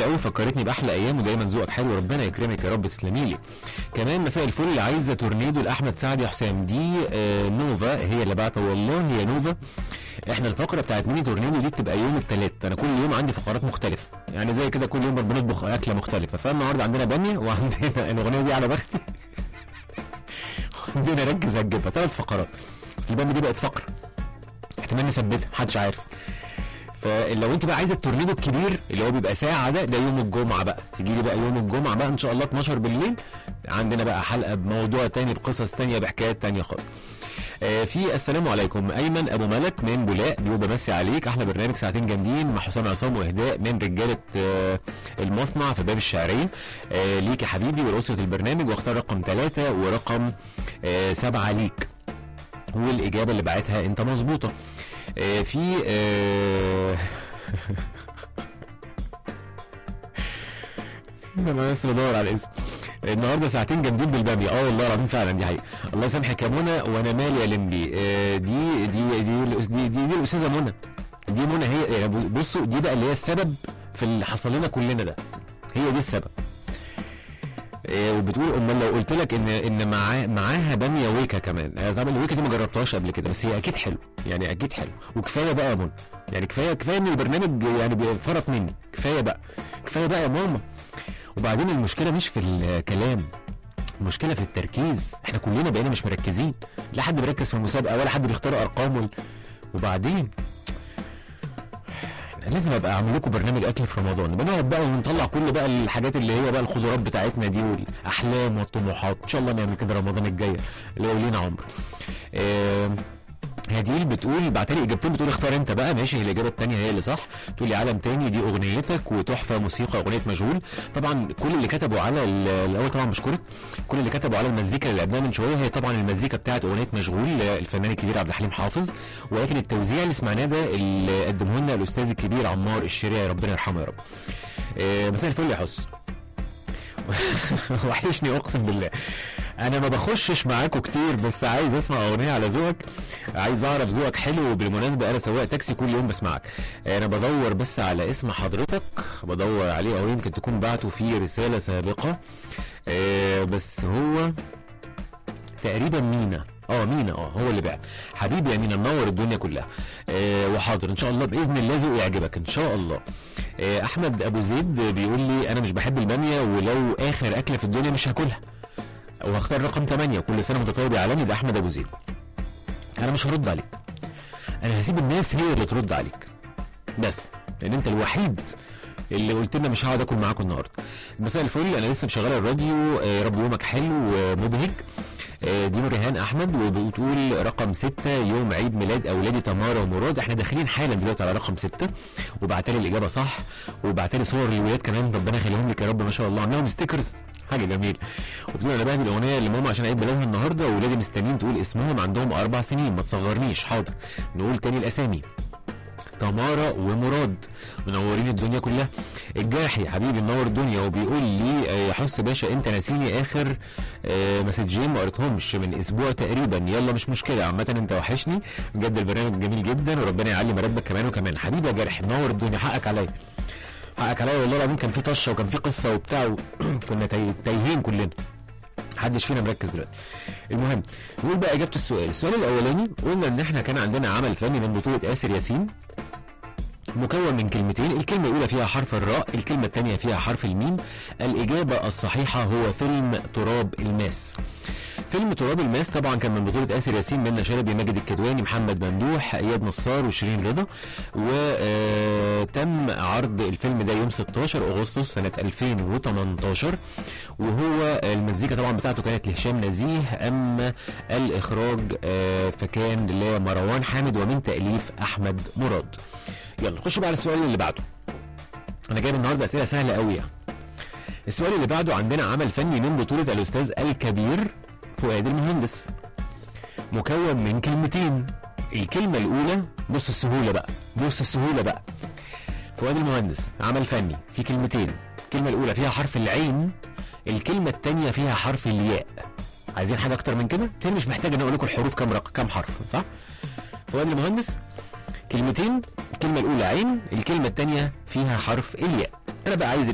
قوي فكرتني باحلى ايام ودايما ذوقك حلو ربنا يكرمك يا رب تسلمي لي كمان مساء الفل عايزه تورنيدو لاحمد سعد يا حسام دي آه نوفا هي اللي بعتها والله هي نوفا احنا الفقره بتاعت ميني تورنيدو دي بتبقى يوم الثلاث انا كل يوم عندي فقرات مختلفه يعني زي كده كل يوم بنطبخ اكله مختلفه فالنهارده عندنا باميه وعندنا الاغنيه دي على بختي عندنا ركز هتجيبها ثلاث فقرات الباميه دي بقت فقره احتمال نثبتها محدش عارف فلو انت بقى عايزه التورنيدو الكبير اللي هو بيبقى ساعه ده ده يوم الجمعه بقى تيجي لي بقى يوم الجمعه بقى ان شاء الله 12 بالليل عندنا بقى حلقه بموضوع تاني بقصص تانية بحكايات تانية خالص آه، في السلام عليكم ايمن ابو ملك من بولاق بيقول بمسي عليك احلى برنامج ساعتين جامدين مع حسام عصام واهداء من رجاله آه، المصنع في باب الشعرين آه، ليك يا حبيبي ولاسره البرنامج واختار رقم ثلاثة ورقم آه، سبعة ليك والاجابه اللي بعتها انت مظبوطه آه، في آه، انا بس بدور على الاسم النهارده ساعتين جامدين بالباميه اه والله العظيم فعلا دي حقيقه الله يسامحك يا منى وانا مالي يا لمبي آه، دي دي دي الأس- دي, دي, دي الاستاذه منى دي منى هي يعني بصوا دي بقى اللي هي السبب في اللي حصل لنا كلنا ده هي دي السبب آه، وبتقول امال لو قلت لك ان ان معاه معاها باميه ويكا كمان آه، طبعا الويكا دي ما جربتهاش قبل كده بس هي اكيد حلو يعني اكيد حلو وكفايه بقى يا منى يعني كفايه كفايه ان البرنامج يعني بيفرط مني كفايه بقى كفايه بقى يا ماما وبعدين المشكله مش في الكلام المشكله في التركيز احنا كلنا بقينا مش مركزين لا حد بيركز في المسابقه ولا حد بيختار ارقام وال- وبعدين احنا لازم ابقى اعمل لكم برنامج اكل في رمضان بنقعد بقى ونطلع كل بقى الحاجات اللي هي بقى الخضروات بتاعتنا دي والاحلام والطموحات ان شاء الله نعمل كده رمضان الجاي اللي هو لينا عمر آم، هديل بتقول بعتلي اجابتين بتقول اختار انت بقى ماشي هي الاجابه الثانيه هي اللي صح تقول لي عالم تاني دي اغنيتك وتحفه موسيقى اغنيه مجهول طبعا كل اللي كتبوا على ال- الاول طبعا بشكرك كل اللي كتبوا على المزيكا اللي لعبناها من شويه هي طبعا المزيكا بتاعت اغنيه مشغول للفنان الكبير عبد الحليم حافظ ولكن التوزيع اللي سمعناه ده اللي قدمه لنا الاستاذ الكبير عمار الشريعي ربنا يرحمه يا رب آه، مساء الفل يا حس وحشني اقسم بالله انا ما بخشش معاكم كتير بس عايز اسمع اغنيه على ذوقك عايز اعرف ذوقك حلو وبالمناسبه انا سواق تاكسي كل يوم بسمعك انا بدور بس على اسم حضرتك بدور عليه او يمكن تكون بعته في رساله سابقه آه، بس هو تقريبا مينا اه مينا اه هو اللي بعت حبيبي يا مينا منور الدنيا كلها آه وحاضر ان شاء الله باذن الله ذوقي يعجبك ان شاء الله آه احمد ابو زيد بيقول لي انا مش بحب الباميه ولو اخر اكله في الدنيا مش هاكلها وهختار رقم 8 كل سنه وانت طيب يا عالمي ده احمد ابو زيد انا مش هرد عليك انا هسيب الناس هي اللي ترد عليك بس لان انت الوحيد اللي قلت لنا مش هقعد اكل معاكم النهارده مساء الفل انا لسه مشغل الراديو آه، يا رب يومك حلو ومبهج آه، دي ريهان احمد وبتقول رقم ستة يوم عيد ميلاد اولادي تمارا ومراد احنا داخلين حالا دلوقتي على رقم ستة وبعتلي الاجابه صح وبعتلي صور الولاد كمان ربنا يخليهم لك يا رب ما شاء الله عاملاهم ستيكرز حاجه جميله وبتقول انا بهدي الاغنيه لماما عشان عيد ميلادها النهارده واولادي مستنيين تقول اسمهم عندهم اربع سنين ما تصغرنيش حاضر نقول تاني الاسامي تمارا ومراد منورين الدنيا كلها الجاحي حبيبي منور الدنيا وبيقول لي آه، يا حس باشا انت ناسيني اخر آه، مسجين ما قريتهمش من اسبوع تقريبا يلا مش مشكله عامه انت وحشني بجد البرنامج جميل جدا وربنا يعلي مرتبك كمان وكمان حبيبي يا جرح منور الدنيا حقك عليا حقك عليا والله العظيم كان في طشه وكان في قصه وبتاع و- كنا تايه- تايهين كلنا محدش فينا مركز دلوقتي المهم نقول بقى اجابه السؤال السؤال الاولاني قلنا ان احنا كان عندنا عمل فني من بطوله اسر ياسين مكون من كلمتين الكلمة الأولى فيها حرف الراء الكلمة الثانية فيها حرف الميم الإجابة الصحيحة هو فيلم تراب الماس فيلم تراب الماس طبعا كان من بطولة آسر ياسين منى شلبي ماجد الكدواني محمد ممدوح إياد نصار وشيرين رضا وتم عرض الفيلم ده يوم 16 أغسطس سنة 2018 وهو المزيكا طبعا بتاعته كانت لهشام نزيه أما الإخراج آه، فكان لمروان حامد ومن تأليف أحمد مراد يلا نخش بقى على السؤال اللي بعده انا جايب النهارده اسئله سهله قوي يعني السؤال اللي بعده عندنا عمل فني من بطوله الاستاذ الكبير فؤاد المهندس مكون من كلمتين الكلمه الاولى بص السهوله بقى بص السهوله بقى فؤاد المهندس عمل فني في كلمتين الكلمه الاولى فيها حرف العين الكلمه الثانيه فيها حرف الياء عايزين حاجه اكتر من كده تاني مش محتاج ان اقول لكم الحروف كام رق... كام حرف صح فؤاد المهندس كلمتين الكلمة الأولى عين الكلمة الثانية فيها حرف الياء أنا بقى عايز